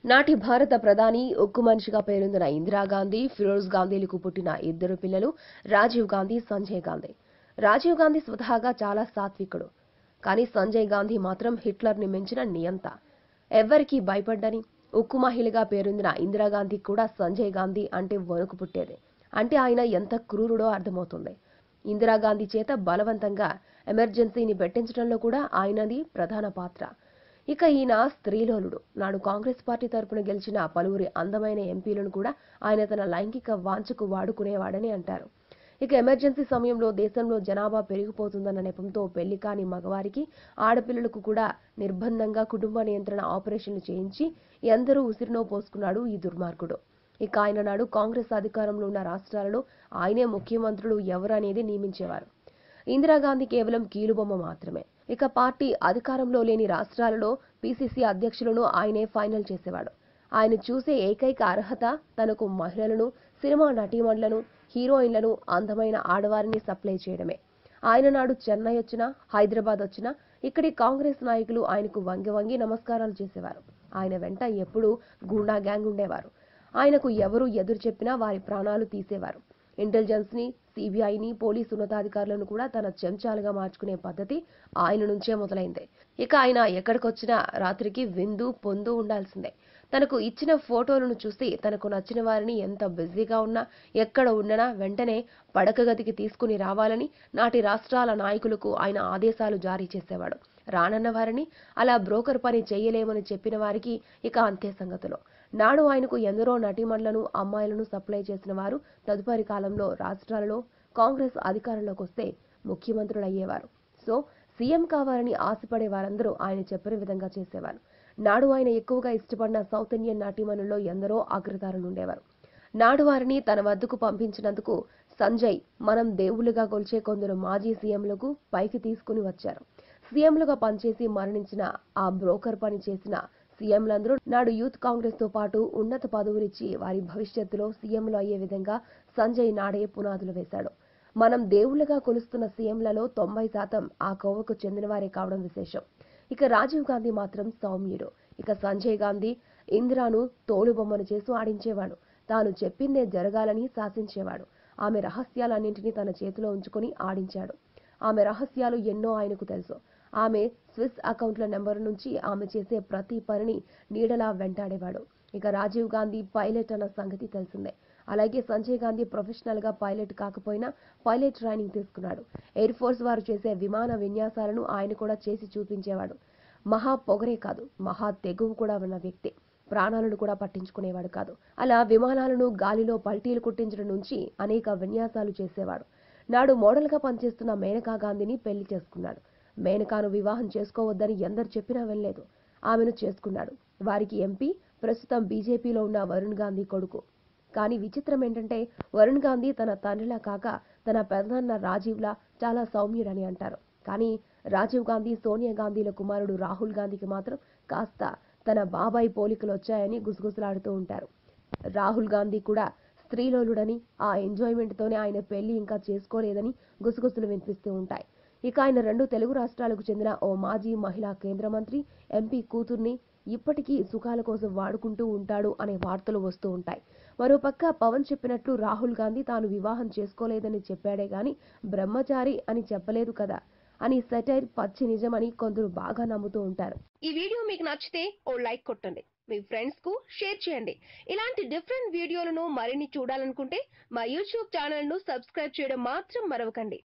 నాటి భారత ప్రధాని ఉక్కు మనిషిగా పేరొందిన ఇందిరాగాంధీ ఫిరోజ్ గాంధీలకు పుట్టిన ఇద్దరు పిల్లలు రాజీవ్ గాంధీ సంజయ్ గాంధీ రాజీవ్ గాంధీ స్వతహాగా చాలా సాత్వికుడు కానీ సంజయ్ గాంధీ మాత్రం హిట్లర్ని మించిన నియంత ఎవ్వరికీ భయపడ్డని ఉక్కు మహిళగా పేరొందిన ఇందిరాగాంధీ కూడా సంజయ్ గాంధీ అంటే వణుకు పుట్టేది అంటే ఆయన ఎంత క్రూరుడో అర్థమవుతుంది ఇందిరాగాంధీ చేత బలవంతంగా ఎమర్జెన్సీని పెట్టించడంలో కూడా ఆయనది ప్రధాన పాత్ర ఇక ఈయన స్త్రీలోలుడు నాడు కాంగ్రెస్ పార్టీ తరపున గెలిచిన పలువురి అందమైన ఎంపీలను కూడా ఆయన తన లైంగిక వాంఛకు వాడుకునేవాడని అంటారు ఇక ఎమర్జెన్సీ సమయంలో దేశంలో జనాభా పెరిగిపోతుందన్న నెపంతో పెళ్లి కాని మగవారికి ఆడపిల్లలకు కూడా నిర్బంధంగా కుటుంబ నియంత్రణ ఆపరేషన్లు చేయించి ఎందరూ ఉసిరినో పోసుకున్నాడు ఈ దుర్మార్గుడు ఇక ఆయన నాడు కాంగ్రెస్ అధికారంలో ఉన్న రాష్ట్రాలలో ఆయనే ముఖ్యమంత్రులు ఎవరనేది నియమించేవారు ఇందిరాగాంధీ కేవలం కీలుబొమ్మ మాత్రమే ఇక పార్టీ అధికారంలో లేని రాష్ట్రాలలో పీసీసీ అధ్యక్షులను ఆయనే ఫైనల్ చేసేవాడు ఆయన చూసే ఏకైక అర్హత తనకు మహిళలను సినిమా నటీమణులను హీరోయిన్లను అందమైన ఆడవారిని సప్లై చేయడమే ఆయన నాడు చెన్నై వచ్చినా హైదరాబాద్ వచ్చినా ఇక్కడి కాంగ్రెస్ నాయకులు ఆయనకు వంగి వంగి నమస్కారాలు చేసేవారు ఆయన వెంట ఎప్పుడూ గూండా గ్యాంగ్ ఉండేవారు ఆయనకు ఎవరు ఎదురు చెప్పినా వారి ప్రాణాలు తీసేవారు ఇంటెలిజెన్స్ ని సిబిఐని పోలీసు ఉన్నతాధికారులను కూడా తన చెంచాలుగా మార్చుకునే పద్ధతి ఆయన నుంచే మొదలైంది ఇక ఆయన ఎక్కడికొచ్చినా రాత్రికి విందు పొందు ఉండాల్సిందే తనకు ఇచ్చిన ఫోటోలను చూసి తనకు నచ్చిన వారిని ఎంత బిజీగా ఉన్నా ఎక్కడ ఉన్ననా వెంటనే పడక గదికి తీసుకుని రావాలని నాటి రాష్ట్రాల నాయకులకు ఆయన ఆదేశాలు జారీ చేసేవాడు రానన్న వారిని అలా బ్రోకర్ పని చేయలేమని చెప్పిన వారికి ఇక అంతే సంగతులు నాడు ఆయనకు ఎందరో నటీమణులను అమ్మాయిలను సప్లై చేసిన వారు తదుపరి కాలంలో రాష్ట్రాలలో కాంగ్రెస్ అధికారంలోకి వస్తే ముఖ్యమంత్రులు అయ్యేవారు సో సీఎం కావాలని ఆశపడే వారందరూ ఆయన చెప్పిన విధంగా చేసేవారు నాడు ఆయన ఎక్కువగా ఇష్టపడిన సౌత్ ఇండియన్ నటీమణుల్లో ఎందరో అగ్రతారులు ఉండేవారు నాడు వారిని తన వద్దకు పంపించినందుకు సంజయ్ మనం దేవుళ్ళుగా కొలిచే కొందరు మాజీ సీఎంలకు పైకి తీసుకుని వచ్చారు సీఎంలుగా పనిచేసి మరణించిన ఆ బ్రోకర్ పని చేసిన సీఎంలందరూ నాడు యూత్ కాంగ్రెస్ తో పాటు ఉన్నత పదవులిచ్చి వారి భవిష్యత్తులో సీఎంలు అయ్యే విధంగా సంజయ్ నాడే పునాదులు వేశాడు మనం దేవుళ్ళగా కొలుస్తున్న సీఎంలలో తొంభై శాతం ఆ కోవకు చెందినవారే కావడం విశేషం ఇక రాజీవ్ గాంధీ మాత్రం సౌమ్యుడు ఇక సంజయ్ గాంధీ ఇందిరాను తోలుబొమ్మను చేసి ఆడించేవాడు తాను చెప్పిందే జరగాలని శాసించేవాడు ఆమె రహస్యాలన్నింటినీ తన చేతిలో ఉంచుకొని ఆడించాడు ఆమె రహస్యాలు ఎన్నో ఆయనకు తెలుసు ఆమె స్విస్ అకౌంట్ల నెంబర్ నుంచి ఆమె చేసే ప్రతి పనిని నీడలా వెంటాడేవాడు ఇక రాజీవ్ గాంధీ పైలట్ అన్న సంగతి తెలిసిందే అలాగే సంజయ్ గాంధీ ప్రొఫెషనల్ గా పైలట్ కాకపోయినా పైలట్ ట్రైనింగ్ తీసుకున్నాడు ఎయిర్ ఫోర్స్ వారు చేసే విమాన విన్యాసాలను ఆయన కూడా చేసి చూపించేవాడు మహా పొగరే కాదు మహా తెగువ కూడా ఉన్న వ్యక్తి ప్రాణాలను కూడా పట్టించుకునేవాడు కాదు అలా విమానాలను గాలిలో పల్టీలు కుట్టించడం నుంచి అనేక విన్యాసాలు చేసేవాడు నాడు మోడల్గా పనిచేస్తున్న మేనకా గాంధీని పెళ్లి చేసుకున్నాడు మేనకాను వివాహం చేసుకోవద్దని ఎందరు చెప్పినా వెళ్ళలేదు ఆమెను చేసుకున్నాడు వారికి ఎంపీ ప్రస్తుతం బీజేపీలో ఉన్న వరుణ్ గాంధీ కొడుకు కానీ విచిత్రం ఏంటంటే వరుణ్ గాంధీ తన తండ్రిలా కాక తన పెదనాన్న రాజీవ్లా చాలా సౌమ్యుడని అంటారు కానీ రాజీవ్ గాంధీ సోనియా గాంధీల కుమారుడు రాహుల్ గాంధీకి మాత్రం కాస్త తన బాబాయ్ పోలికలు వచ్చాయని గుసగుసలాడుతూ ఉంటారు రాహుల్ గాంధీ కూడా స్త్రీలోలుడని ఆ ఎంజాయ్మెంట్ తోనే ఆయన పెళ్లి ఇంకా చేసుకోలేదని గుసగుసలు వినిపిస్తూ ఉంటాయి ఇక ఆయన రెండు తెలుగు రాష్ట్రాలకు చెందిన ఓ మాజీ మహిళా కేంద్ర మంత్రి ఎంపీ కూతుర్ని ఇప్పటికీ సుఖాల కోసం వాడుకుంటూ ఉంటాడు అనే వార్తలు వస్తూ ఉంటాయి మరోపక్క పవన్ చెప్పినట్లు రాహుల్ గాంధీ తాను వివాహం చేసుకోలేదని చెప్పాడే గాని బ్రహ్మచారి అని చెప్పలేదు కదా అని సెటైర్ పచ్చి నిజమని కొందరు బాగా నమ్ముతూ ఉంటారు ఈ వీడియో మీకు నచ్చితే ఓ లైక్ కొట్టండి మీ ఫ్రెండ్స్ కు షేర్ చేయండి ఇలాంటి డిఫరెంట్ వీడియోలను మరిన్ని చూడాలనుకుంటే మా యూట్యూబ్ ఛానల్ ను సబ్స్క్రైబ్ చేయడం మాత్రం మరవకండి